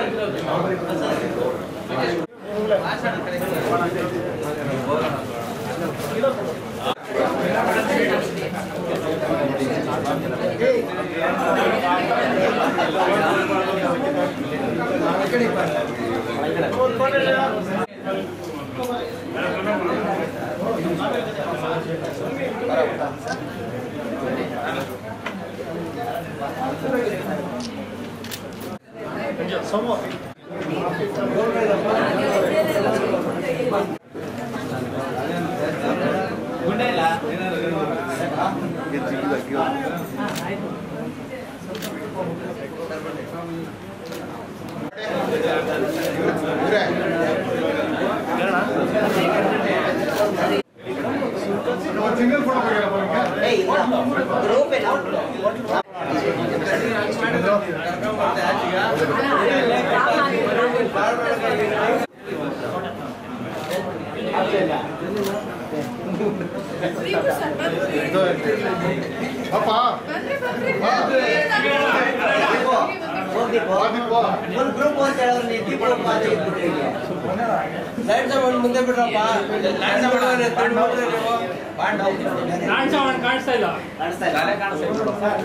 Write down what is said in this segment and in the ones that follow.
ಒಂದು ಗ್ರೂಪ್ ಅಂತ ಹೇಳಿದ್ರೆ ನೀವು ದೀಪ ಅಂತ ಇದ್ಬಿಟ್ರಿ ಇಲ್ಲಿ. ಲೈಟ್ ತಗೊಂಡು ಮುಂದೆ ಬಿಡ್ರಪ್ಪ ಲೈಟ್ ತಗೊಂಡು ಎತ್ಕೊಂಡು ನೋಡ್ರಿ ನೀವು ಬಾಂಡ್ ಹೋಗ್ಬಿಡ್ತೀನಿ. ಕಾಣಿಸ್ತಾ ಇಲ್ಲ ಕಾಣಿಸ್ತಾ ಇಲ್ಲ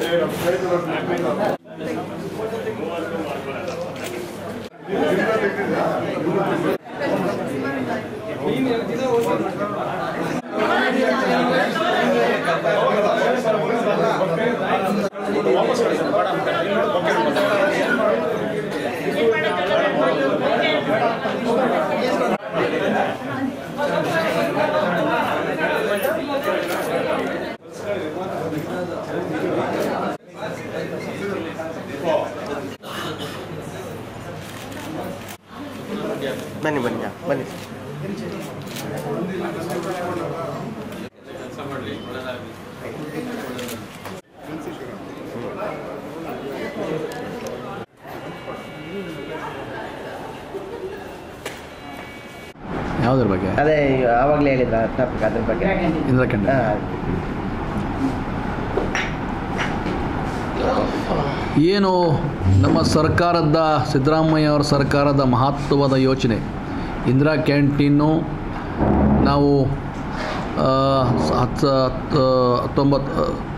ಬನ್ನಿ ಬನ್ನಿ ಬನ್ನಿ ಯಾವುದ್ರ ಬಗ್ಗೆ ಅದೇ ಆವಾಗಲೇ ಹೇಳಿದ್ರ ಟಾಪಿಕ್ ಅದ್ರ ಬಗ್ಗೆ ಇಂದಿರಾ ಕ್ಯಾಂಟೀನ್ ಹಾ. ಏನು ನಮ್ಮ ಸರ್ಕಾರದ ಸಿದ್ದರಾಮಯ್ಯ ಅವರ ಸರ್ಕಾರದ ಮಹತ್ವದ ಯೋಚನೆ ಇಂದಿರಾ ಕ್ಯಾಂಟೀನು ನಾವು ಆ, ಹತ್ತು ಹತ್ತು ಹತ್ತೊಂಬತ್ತು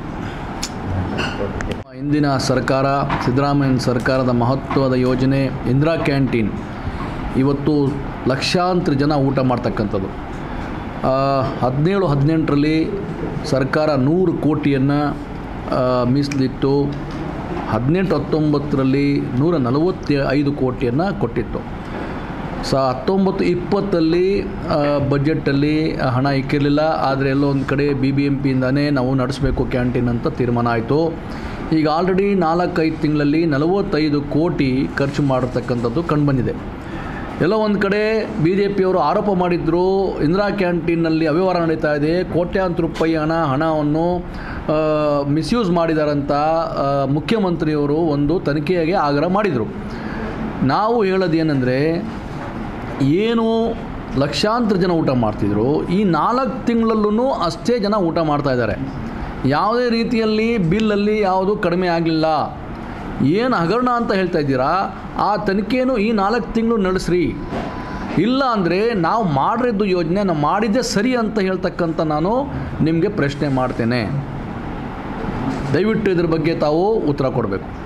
ಇಂದಿನ ಸರ್ಕಾರ ಸಿದ್ದರಾಮಯ್ಯನ ಸರ್ಕಾರದ ಮಹತ್ವದ ಯೋಜನೆ ಇಂದಿರಾ ಕ್ಯಾಂಟೀನ್ ಇವತ್ತು ಲಕ್ಷಾಂತರ ಜನ ಊಟ ಮಾಡ್ತಕ್ಕಂಥದ್ದು ಆ, ಹದಿನೇಳು ಹದಿನೆಂಟರಲ್ಲಿ ಸರ್ಕಾರ ನೂರು ಕೋಟಿಯನ್ನು ಮೀಸಲಿಟ್ಟು ಹದಿನೆಂಟು ಹತ್ತೊಂಬತ್ತರಲ್ಲಿ ನೂರ ನಲವತ್ತ ಐದು ಕೋಟಿಯನ್ನು ಕೊಟ್ಟಿತ್ತು ಸ ಹತ್ತೊಂಬತ್ತು ಇಪ್ಪತ್ತಲ್ಲಿ ಆ, ಬಜೆಟಲ್ಲಿ ಹಣ ಇಕ್ಕಿರಲಿಲ್ಲ ಆದರೆ ಎಲ್ಲೋ ಒಂದು ಕಡೆ ಬಿ ಬಿ ಎಂ ಪಿಯಿಂದನೇ ನಾವು ನಡೆಸಬೇಕು ಕ್ಯಾಂಟೀನ್ ಅಂತ ತೀರ್ಮಾನ ಆಯಿತು ಈಗ ಆಲ್ರೆಡಿ ನಾಲ್ಕೈದು ತಿಂಗಳಲ್ಲಿ ನಲವತ್ತೈದು ಕೋಟಿ ಖರ್ಚು ಮಾಡಿರ್ತಕ್ಕಂಥದ್ದು ಕಂಡುಬಂದಿದೆ ಎಲ್ಲೋ ಒಂದು ಕಡೆ ಬಿ ಜೆ ಪಿಯವರು ಆರೋಪ ಮಾಡಿದ್ರು ಇಂದಿರಾ ಕ್ಯಾಂಟೀನ್ನಲ್ಲಿ ಅವ್ಯವಹಾರ ನಡೀತಾ ಇದೆ ಕೋಟ್ಯಾಂತರ ರೂಪಾಯಿ ಹಣ ಹಣವನ್ನು ಮಿಸ್ಯೂಸ್ ಮಾಡಿದಾರಂತ ಆ, ಮುಖ್ಯಮಂತ್ರಿಯವರು ಒಂದು ತನಿಖೆಗೆ ಆಗ್ರಹ ಮಾಡಿದರು ನಾವು ಹೇಳೋದೇನೆಂದರೆ ಏನು ಲಕ್ಷಾಂತರ ಜನ ಊಟ ಮಾಡ್ತಿದ್ರು ಈ ನಾಲ್ಕು ತಿಂಗಳಲ್ಲೂ ಅಷ್ಟೇ ಜನ ಊಟ ಮಾಡ್ತಾ ಇದ್ದಾರೆ ಯಾವುದೇ ರೀತಿಯಲ್ಲಿ ಬಿಲ್ಲಲ್ಲಿ ಯಾವುದು ಕಡಿಮೆ ಆಗಲಿಲ್ಲ ಏನು ಹಗರಣ ಅಂತ ಹೇಳ್ತಾ ಇದ್ದೀರಾ ಆ ತನಿಖೆಯನ್ನು ಈ ನಾಲ್ಕು ತಿಂಗಳು ನಡೆಸ್ರಿ ಇಲ್ಲ ಅಂದರೆ ನಾವು ಮಾಡಿದ್ದು ಯೋಜನೆ ನಾವು ಮಾಡಿದ್ದೇ ಸರಿ ಅಂತ ಹೇಳ್ತಕ್ಕಂಥ ನಾನು ನಿಮಗೆ ಪ್ರಶ್ನೆ ಮಾಡ್ತೇನೆ ದಯವಿಟ್ಟು ಇದ್ರ ಬಗ್ಗೆ ತಾವು ಉತ್ತರ ಕೊಡಬೇಕು